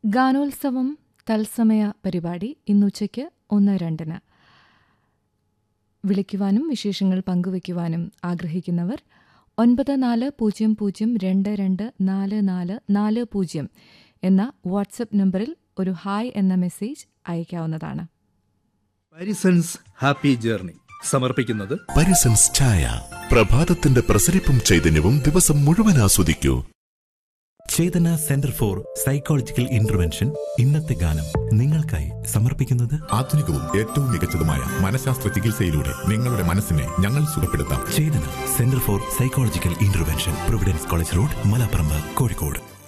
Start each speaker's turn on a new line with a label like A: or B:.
A: ഗാനോത്സവം തത്സമയ പരിപാടി ഇന്നുച്ചയ്ക്ക് ഒന്ന് രണ്ടിന് വിളിക്കുവാനും വിശേഷങ്ങൾ പങ്കുവയ്ക്കുവാനും ആഗ്രഹിക്കുന്നവർ ഒൻപത് നാല് പൂജ്യം പൂജ്യം രണ്ട് രണ്ട് നാല് നാല് നാല് പൂജ്യം എന്ന വാട്സപ്പ് നമ്പറിൽ ഒരു ഹായ് എന്ന മെസ്സേജ് അയക്കാവുന്നതാണ്
B: പാരിസൺസ് ഹാപ്പി ജേർണി സമർപ്പിക്കുന്നത്
C: പരിസൻസ് ചായ പ്രഭാതത്തിന്റെ പ്രസരിപ്പും ചൈതന്യവും ദിവസം മുഴുവൻ ആസ്വദിക്കൂ
D: Chetana centre for psychological intervention ഇന്നത്തെ ഗാനം നിങ്ങൾക്കായി സമർപ്പിക്കുന്നത്
E: ആധുനികവും ഏറ്റവും മികച്ചതുമായ മനഃശാസ്ത്ര ചികിത്സയിലൂടെ നിങ്ങളുടെ മനസ്സിനെ ഞങ്ങൾ സുഖപ്പെടുത്താം
D: Chetana centre for psychological intervention Providence college road Malaparamba Kozhikode